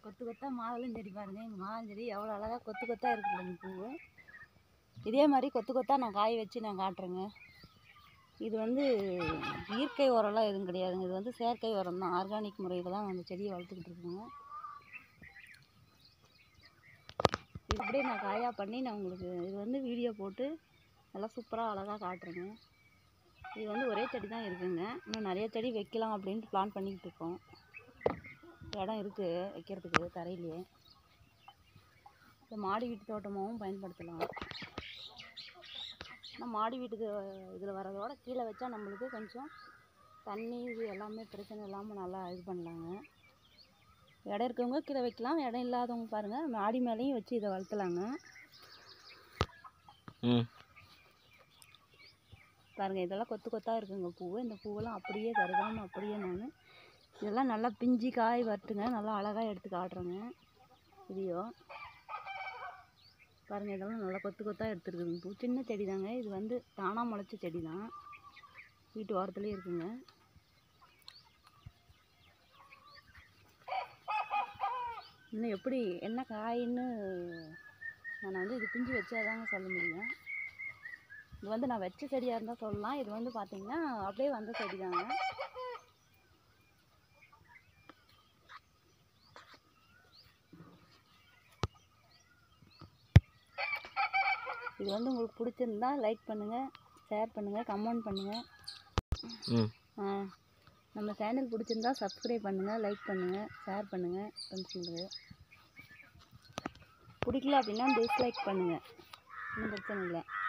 கொத்து கொத்தா மாதுளம் செடி பாருங்க எங்கள் மாதுளம் செடி எவ்வளோ அழகாக கொத்து கொத்தா இருக்குல்ல இந்த பூவு இதே மாதிரி கொத்து கொத்தா நான் காய வச்சு நான் காட்டுறேங்க இது வந்து இயற்கை உரம்லாம் எதுவும் கிடையாதுங்க இது வந்து செயற்கை உரம் தான் ஆர்கானிக் முறையில் தான் அந்த செடியை வளர்த்துக்கிட்டு இருக்கோங்க இது அப்படியே நான் காயாக பண்ணி நான் உங்களுக்கு இது வந்து வீடியோ போட்டு நல்லா சூப்பராக அழகாக காட்டுறேங்க இது வந்து ஒரே செடி தான் இருக்குங்க இன்னும் நிறைய செடி வைக்கலாம் அப்படின்ட்டு பிளான் பண்ணிக்கிட்டு இருக்கோம் இடம் இருக்குது வைக்கிறதுக்கு தரையிலேயே இந்த மாடி வீட்டு தோட்டமாகவும் பயன்படுத்தலாம் ஆனால் மாடி வீட்டுக்கு இதில் வரதோட கீழே வச்சா நம்மளுக்கு கொஞ்சம் தண்ணி இது எல்லாமே பிரச்சனை இல்லாமல் நல்லா இது பண்ணலாங்க இடம் இருக்கவங்க கீழே வைக்கலாம் இடம் இல்லாதவங்க பாருங்கள் மாடி மேலேயும் வச்சு இதை வளர்த்தலாங்க ம் பாருங்கள் இதெல்லாம் கொத்து கொத்தாக இருக்குங்க பூவு இந்த பூவெல்லாம் அப்படியே கருதாமல் அப்படியே நான் இதெல்லாம் நல்லா பிஞ்சு காய் வரட்டுங்க நல்லா அழகாக எடுத்து காட்டுறேங்க வீடியோ பாருங்கள் இதெல்லாம் நல்லா கொத்து கொத்தாக எடுத்துருக்குதுங்க பூ சின்ன செடி தாங்க இது வந்து தானாக முளைச்ச செடி தான் வீட்டு ஓரத்துலேயே இருக்குங்க இன்னும் எப்படி என்ன காயின்னு நான் வந்து இது பிஞ்சு வச்சாதாங்க சொல்ல முடியும் இது வந்து நான் வச்ச செடியாக இருந்தால் சொல்லலாம் இது வந்து பார்த்தீங்கன்னா அப்படியே வந்த செடி தாங்க இது வந்து உங்களுக்கு பிடிச்சிருந்தா லைக் பண்ணுங்கள் ஷேர் பண்ணுங்கள் கமெண்ட் பண்ணுங்கள் ம் நம்ம சேனல் பிடிச்சிருந்தா சப்ஸ்கிரைப் பண்ணுங்கள் லைக் பண்ணுங்கள் ஷேர் பண்ணுங்கள் ஃப்ரெண்ட்ஸுங்களுக்கு பிடிக்கல அப்படின்னா டிஸ்லைக் பண்ணுங்கள் ஒன்றும் பிரச்சனை இல்லை